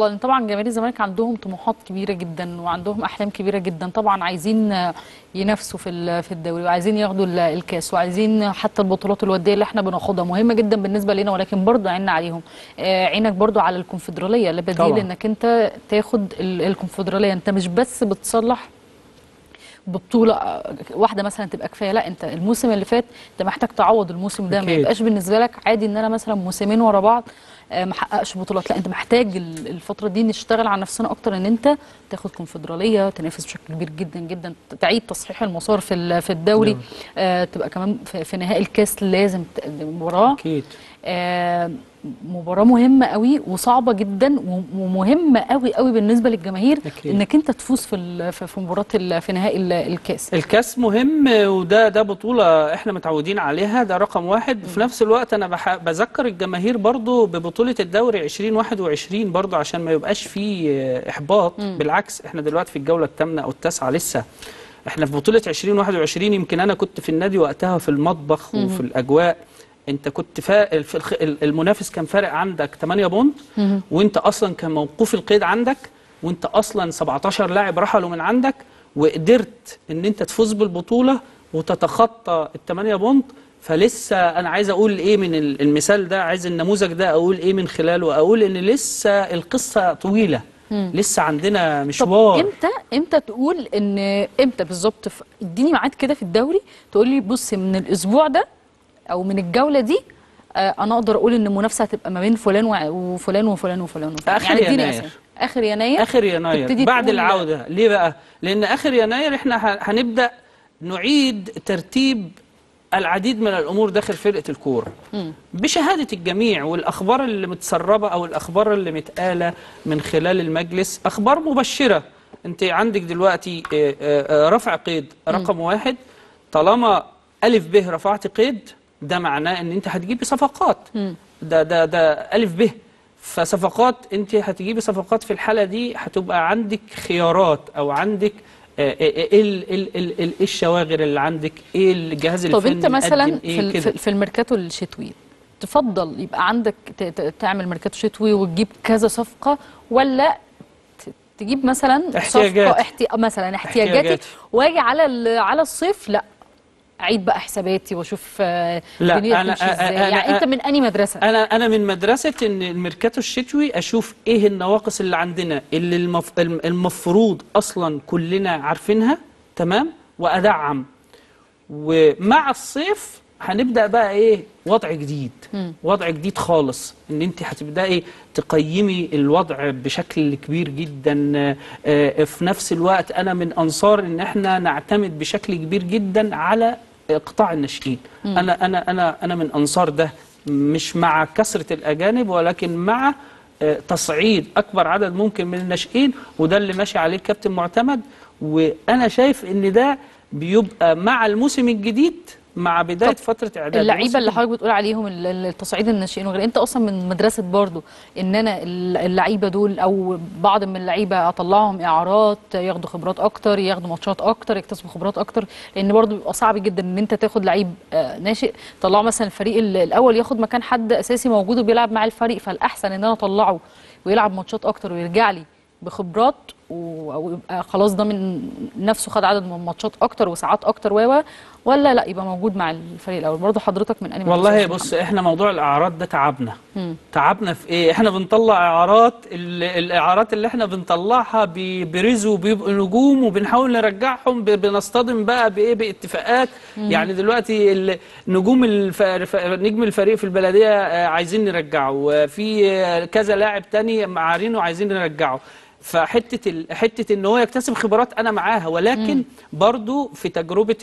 لان طبعا جماهير الزمالك عندهم طموحات كبيره جدا وعندهم احلام كبيره جدا طبعا عايزين آه، ينافسوا في ال- في الدوري وعايزين ياخدوا ال- الكاس وعايزين حتى البطولات الوديه اللي احنا بناخدها مهمه جدا بالنسبه لنا ولكن برضه عيننا عليهم آه، عينك برضه على الكونفدراليه اللي بديل طبعاً. انك انت تاخد ال- الكونفدراليه انت مش بس بتصلح ببطوله آه، واحده مثلا تبقى كفايه لا انت الموسم اللي فات انت محتاج تعوض الموسم ده ما أكيد. يبقاش بالنسبه لك عادي ان انا مثلا موسمين ورا بعض آه، ما حققش بطولات لا انت محتاج ال- الفتره دي نشتغل على نفسنا اكتر ان انت تاخد كونفدراليه تنافس بشكل كبير جدا جدا تعيد تصحيح المسار في ال- في الدوري نعم. آه تبقى كمان في, في نهائي الكاس لازم ت- مباراه اكيد آه، مباراة مهمة قوي وصعبة جدا و- ومهمة قوي قوي بالنسبة للجماهير أكيد. انك انت تفوز في ال- في في مباراة ال- في نهائي ال- الكاس الكاس مهم وده ده بطولة احنا متعودين عليها ده رقم واحد في نفس الوقت انا بح- بذكر الجماهير برضو ببطولة الدوري 2021 برضو عشان ما يبقاش فيه احباط بالعكس احنا دلوقتي في الجولة الثامنة او التاسعة لسه احنا في بطولة 2021 يمكن انا كنت في النادي وقتها في المطبخ وفي الاجواء انت كنت فا... في الخ... المنافس كان فارق عندك 8 بونت وانت اصلا كان موقوف القيد عندك وانت اصلا 17 لاعب رحلوا من عندك وقدرت ان انت تفوز بالبطوله وتتخطى ال 8 بونت فلسه انا عايز اقول ايه من ال- المثال ده عايز النموذج ده اقول ايه من خلاله اقول ان لسه القصه طويله لسه عندنا طب مشوار امتى امتى تقول ان امتى بالظبط ف- اديني ميعاد كده في الدوري تقول لي بص من الاسبوع ده او من الجولة دي آه، انا اقدر اقول ان المنافسة هتبقى ما بين فلان وع- وفلان وفلان وفلان وفلان آخر اديني يناير. اسامي اخر يناير اخر يناير تبتدي بعد تقول- العوده ليه بقى لان اخر يناير احنا ه- هنبدا نعيد ترتيب العديد من الامور داخل فرقه الكوره بشهاده الجميع والاخبار اللي متسربه او الاخبار اللي متقاله من خلال المجلس اخبار مبشره انت عندك دلوقتي آه، آه، آه، رفع قيد رقم واحد طالما الف ب رفعت قيد ده معناه ان انت هتجيبي صفقات ده ده ده الف ب فصفقات انت هتجيبي صفقات في الحاله دي هتبقى عندك خيارات او عندك آه، آه، آه، ايه ال- ال- ال- ال- إيه الشواغر اللي عندك ايه الجهاز طب الفني انت مثلا مقدم في, ايه ال- كده في, في الميركاتو الشتوي تفضل يبقى عندك ت- ت- تعمل ميركاتو شتوي وتجيب كذا صفقة ولا ت- تجيب مثلا احتياجات. صفقة احتي... مثلا احتياجاتي احتياجاتي. واجي على ال- على الصيف لا اعيد بقى حساباتي واشوف آه، لا، دنيتي أنا- تمشي أنا- ازاي أنا- يعني انت من انهي مدرسة انا انا من مدرسه ان الميركاتو الشتوي اشوف ايه النواقص اللي عندنا اللي المف... الم- المفروض اصلا كلنا عارفينها تمام وادعم ومع الصيف هنبدا بقى ايه وضع جديد وضع جديد خالص ان انت هتبداي تقيمي الوضع بشكل كبير جدا آه، آه، في نفس الوقت انا من انصار ان احنا نعتمد بشكل كبير جدا على قطاع الناشئين انا انا انا انا من انصار ده مش مع كثره الاجانب ولكن مع آه، تصعيد اكبر عدد ممكن من الناشئين وده اللي ماشي عليه الكابتن معتمد وانا شايف ان ده بيبقى مع الموسم الجديد مع بدايه طب فتره اعداد اللعيبه الموسم اللي حضرتك بتقول عليهم ال- ال- التصعيد الناشئين وغير انت اصلا من مدرسه برضو ان انا ال- اللعيبه دول او بعض من اللعيبه اطلعهم اعارات ياخدوا خبرات اكتر ياخدوا ماتشات اكتر يكتسبوا خبرات اكتر لان برضو بيبقى صعب جدا ان انت تاخد لعيب آه، ناشئ طلعه مثلا الفريق ال- الاول ياخد مكان حد اساسي موجود وبيلعب مع الفريق فالاحسن ان انا اطلعه ويلعب ماتشات اكتر ويرجع لي بخبرات و- ويبقى خلاص ده من نفسه خد عدد من الماتشات اكتر وساعات اكتر و ولا لا يبقى موجود مع الفريق الاول برضه حضرتك من انهي والله مدرسة؟ بص احنا موضوع الاعارات ده تعبنا تعبنا في ايه احنا بنطلع اعارات ال- الاعارات اللي احنا بنطلعها بيبرزوا بيبقوا نجوم وبنحاول نرجعهم ب- بنصطدم بقى بايه باتفاقات يعني دلوقتي ال- نجوم الف... ف- نجم الفريق في البلديه آه، عايزين نرجعه وفي آه، كذا لاعب تاني معارينه عايزين نرجعه فحته ال... حته ان هو يكتسب خبرات انا معاها ولكن برضو في تجربه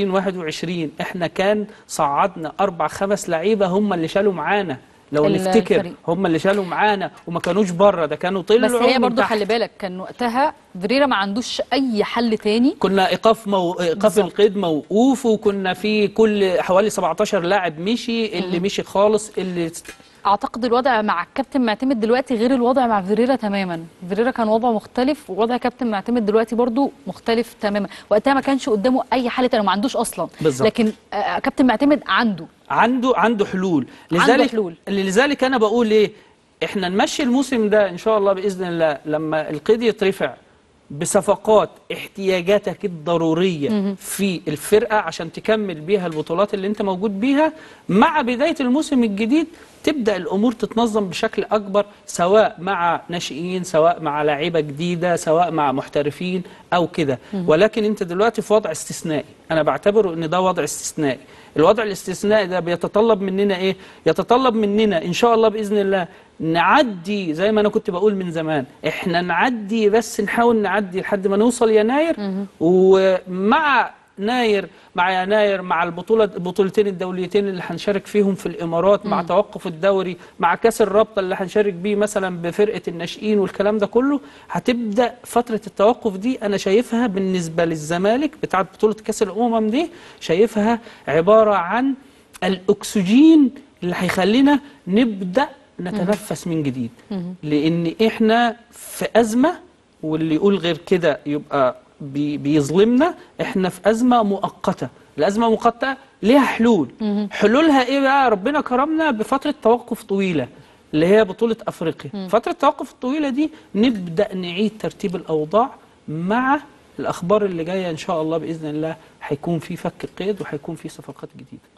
2021 احنا كان صعدنا اربع خمس لعيبه هم اللي شالوا معانا لو ال- نفتكر الفريق. هم اللي شالوا معانا وما كانوش بره ده كانوا طلعوا بس هي من برضه تحت. خلي بالك كان وقتها فريرا ما عندوش اي حل تاني كنا ايقاف مو... ايقاف بالظبط. القيد موقوف وكنا في كل حوالي 17 لاعب مشي اللي مشي خالص اللي اعتقد الوضع مع الكابتن معتمد دلوقتي غير الوضع مع فيريرا تماما فيريرا كان وضعه مختلف ووضع كابتن معتمد دلوقتي برضو مختلف تماما وقتها ما كانش قدامه اي حل تاني ما عندوش اصلا بالظبط. لكن آه، كابتن معتمد عنده عنده عنده حلول عنده لذلك حلول. لذلك انا بقول ايه احنا نمشي الموسم ده ان شاء الله باذن الله لما القيد يترفع بصفقات احتياجاتك الضروريه في الفرقه عشان تكمل بيها البطولات اللي انت موجود بيها مع بدايه الموسم الجديد تبدا الامور تتنظم بشكل اكبر سواء مع ناشئين سواء مع لاعيبه جديده سواء مع محترفين او كده ولكن انت دلوقتي في وضع استثنائي انا بعتبره ان ده وضع استثنائي الوضع الاستثنائي ده بيتطلب مننا ايه يتطلب مننا ان شاء الله باذن الله نعدي زي ما انا كنت بقول من زمان احنا نعدي بس نحاول نعدي لحد ما نوصل يناير ومع يناير مع يناير مع البطولة البطولتين الدوليتين اللي هنشارك فيهم في الإمارات مع توقف الدوري مع كأس الرابطة اللي هنشارك بيه مثلا بفرقة الناشئين والكلام ده كله هتبدأ فترة التوقف دي أنا شايفها بالنسبة للزمالك بتاعت بطولة كأس الأمم دي شايفها عبارة عن الأكسجين اللي هيخلينا نبدأ نتنفس من جديد لأن إحنا في أزمة واللي يقول غير كده يبقى بي بيظلمنا احنا في ازمه مؤقته الازمه مؤقته ليها حلول حلولها ايه بقى ربنا كرمنا بفتره توقف طويله اللي هي بطوله افريقيا فتره التوقف الطويله دي نبدا نعيد ترتيب الاوضاع مع الاخبار اللي جايه ان شاء الله باذن الله هيكون في فك القيد وهيكون في صفقات جديده